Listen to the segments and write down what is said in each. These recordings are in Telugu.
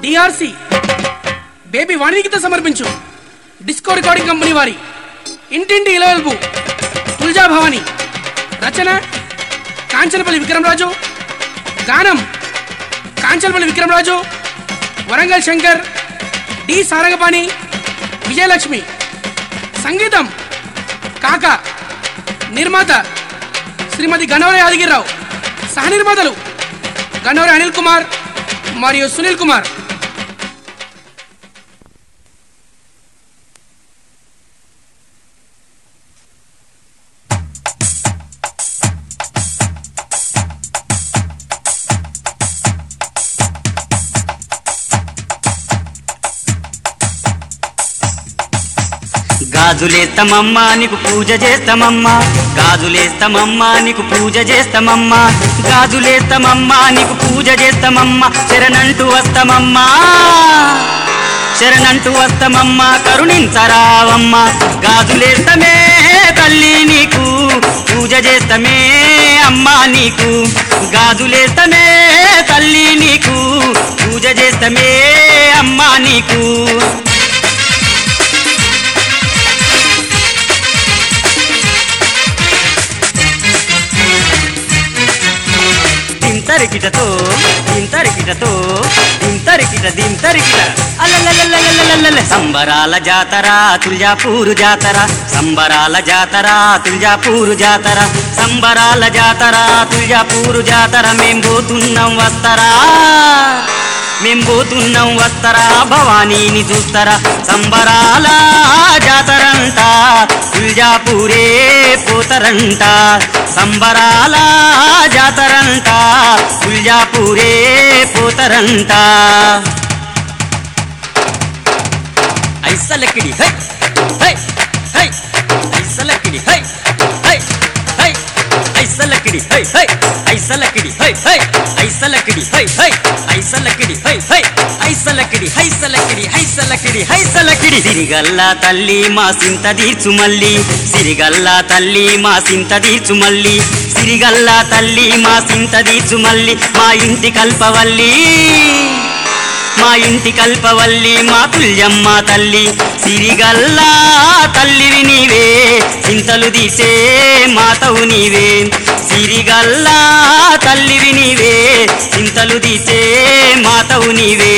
డిఆర్సి బేబీ వాణిజ్యత సమర్పించు డిస్కో రికార్డింగ్ కంపెనీ వారి ఇంటింటి ఇలవల్పు తుల్జా భవాని రచన కాంచనపల్లి విక్రమరాజు గానం కాంచనపల్లి విక్రమరాజు వరంగల్ శంకర్ డి సారంగపాణి విజయలక్ష్మి సంగీతం కాక నిర్మాత శ్రీమతి గన్నవర యాదగిరిరావు సహ నిర్మాతలు గన్నవర అనిల్ కుమార్ మరియు సునీల్ కుమార్ గాజులేస్తామమ్మా నీకు పూజ చేస్తామమ్మా గాజులేస్తామమ్మా నీకు పూజ చేస్తామమ్మా గాజులేస్తామమ్మా నీకు పూజ చేస్తామమ్మా శరణంటూ వస్తామమ్మా శరణంటూ వస్తామమ్మా కరుణించరావమ్మా గాజులేస్తమే తల్లి నీకు పూజ చేస్తమే అమ్మా నీకు గాజులేస్తమే తల్లి నీకు పూజ చేస్తమే అమ్మా నీకు దింతరికిటతో దింతరికిటతో దింతరికిట దింతరికిట అల్లల్లల్లల్లల్లల్లల్ల సంబరాల జాతర తుల్జాపూరు జాతర సంబరాల జాతర తుల్జాపూరు జాతర సంబరాల జాతర తుల్జాపూరు జాతర మేం పోతున్నాం వస్తరా మేం పోతున్నాం వస్తరా భవానీని చూస్తరా సంబరాల జాతరంట తుల్జాపూరే పోతరంట సంబరాల జాతరంట తుల్జాపూరే పోతరంట ఐసలకిడి హై హై హై ఐసలకిడి హై హై హై ఐసలకిడి హై హై ఐసలకిడి హై హై ఐసలకిడి హై హై ఐసలకిడి హై హై ఐసలకిడి హైసలకిడి హైసలకిడి హైసలకిడి సిరిగల్లా తల్లి మా సింత తీర్చు మల్లి సిరిగల్లా తల్లి మా సింత తీర్చు మల్లి సిరిగల్లా తల్లి మా సింత తీర్చు మల్లి మా ఇంటి కల్పవల్లి మా ఇంటి కల్పవల్లి మా తుల్యమ్మ తల్లి సిరిగల్లా తల్లివి నీవే చింతలు తీసే మాతవు నీవే సిరిగల్లా తల్లివి నీవే చింతలు తీసే మాతవు నీవే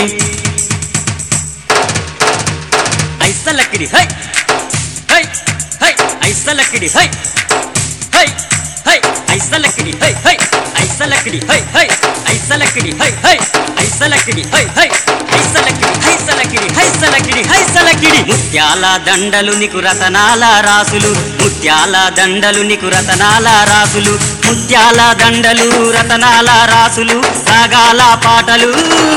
ఐసలకిడి హై హై హై ఐసలకిడి హై హై హై ఐసలకిడి హై హై ఐసలకిడి హై హై ఐసలకిడి హై హై ఐసలకిడి హై హై ఐసలకిడి హైసలకిడి హైసలకిడి హైసలకిడి ముత్యాల దండలు నీకు రతనాల రాసులు ముత్యాల దండలు నీకు రతనాల రాసులు ముత్యాల దండలు రతనాల రాసులు రాగాల పాటలు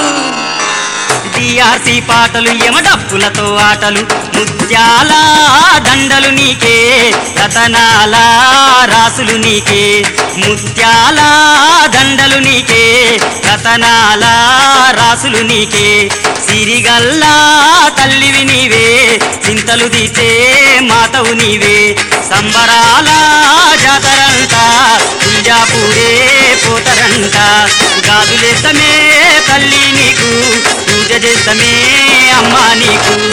డిఆర్సి పాటలు యమడప్పులతో ఆటలు ముత్యాల దండలు నీకే రతనాల రాసులు నీకే ముత్యాల దండలు నీకే రతనాల రాసులు నీకే సిరిగల్లా తల్లివి నీవే చింతలు తీసే మాతవు నీవే సంబరాల జాతరంట తుంజాపూరే పోతరంట గాజులేస్తమే తల్లి నీకు పూజ చేస్తమే అమ్మా నీకు